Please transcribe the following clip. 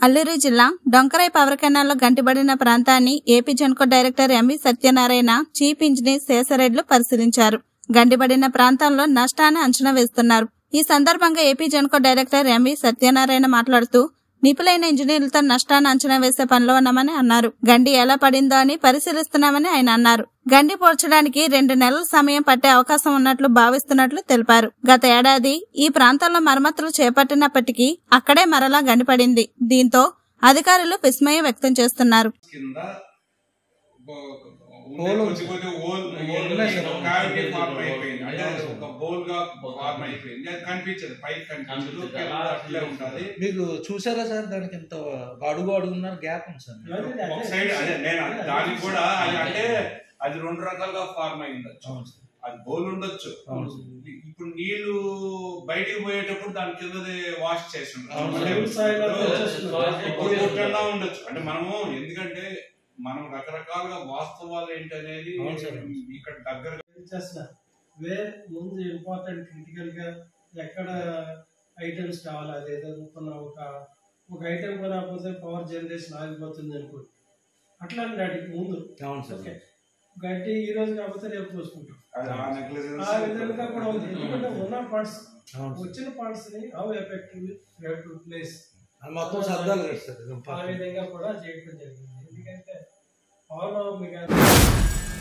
అల్లూరి జిల్లా డొంకరై పవర్ కెనాల్లో గంటిబడిన ప్రాంతాన్ని AP Genco director MV Satyanarayana chief engineer శేషరెడ్లు పరిశీలించారు గండిబడిన ప్రాంతంలో నష్టాన్ని అంచనా వేస్తున్నారు ఈ సందర్భంగా AP Genco director MV Satyanarayana మాట్లాడుతూ నిపులైన ఇంజనీర్లతో నష్టాన్ని అంచనా వేసే పనిలో ఉన్నామని అన్నారు గండి ఎలా పడిందో అని పరిశీలిస్తున్నామని ఆయన అన్నారు గండి పోడ్చడానికి రెండు నెలల సమయం పట్టే అవకాశం ఉన్నట్లు భావిస్తున్నట్లు తెలిపారు గత ఏడాది ఈ ప్రాంతంలో మరమ్మతులు చేపట్టినప్పటికీ అక్కడే మరలా గండిపడింది దీంతో అధికారులు విస్మయం వ్యక్తం చేస్తున్నారు కింద బో- హోల్ ఉండే ఉంది. కొద్ది కొద్ది హోల్ అది హోల్ ఉన్నాయి సార్. క్యావిటీ అది ఫార్మ్ హోల్ అయిపోయింది అంటే ఉంది. అది ఒక బౌల్ గా ఫార్మ్ అయిపోయింది అది కనిపించదు పైకి కనిపించదు కనిపించదు. కింద అట్లే ఉంటది మీకు చూసారా సార్ దానికి ఇంత అడుగు అడుగున్నారు గ్యాప్ ఉంది సార్ ఒక సైడ్ అదే నేను దానికి కూడా అది అంటే అది రెండు రకాలుగా ఫార్మ్ అయి ఉండొచ్చు అవును సార్ అది బౌల్ ఉండొచ్చు అవును సార్. ఇప్పుడు నీళ్లు బయటికి పోయేటప్పుడు దాని కిందది వాష్ చేసి ఉండొచ్చు. అవును మళ్ళీ సార్. సాయిల్ ఇప్పుడు వచ్చేస్తుంది. ఇప్పుడు కొట్టన్నా ఉండొచ్చు అంటే మనము ఎందుకంటే మనం రకరకాలుగా వాస్తవాలు ఏంటి అనేది అవును సార్. ఇక్కడ దగ్గర చేస్తున్నారు వేర్ ముందు ఇంపార్టెంట్ క్రిటికల్ గా ఎక్కడ ఐటమ్స్ కావాలి అదేదో కొన్న ఒక ఒక ఐటమ్ కొనకపోతే పవర్ జనరేషన్ ఆగిపోతుంది అనుకోండి అట్లాంటి వాటికి ముందు అవును సార్ ఓకే గడ్డి ఈ రోజు కాకపోతే రేపు చూసుకుంటాం ఆ నెక్లెస్ ఆ విధంగా కూడా ఉంది ఎందుకంటే ఉన్న పార్ట్స్ అవును సార్ వచ్చిన పార్ట్స్ ని హౌ ఎఫెక్టివ్ టు ప్లేస్ అది మొత్తం సర్దాలు కదా సార్ ఇది ఆ ఇంపార్టెంట్. విధంగా కూడా చేయడం జరిగింది ఎందుకంటే ఆల్ మీకు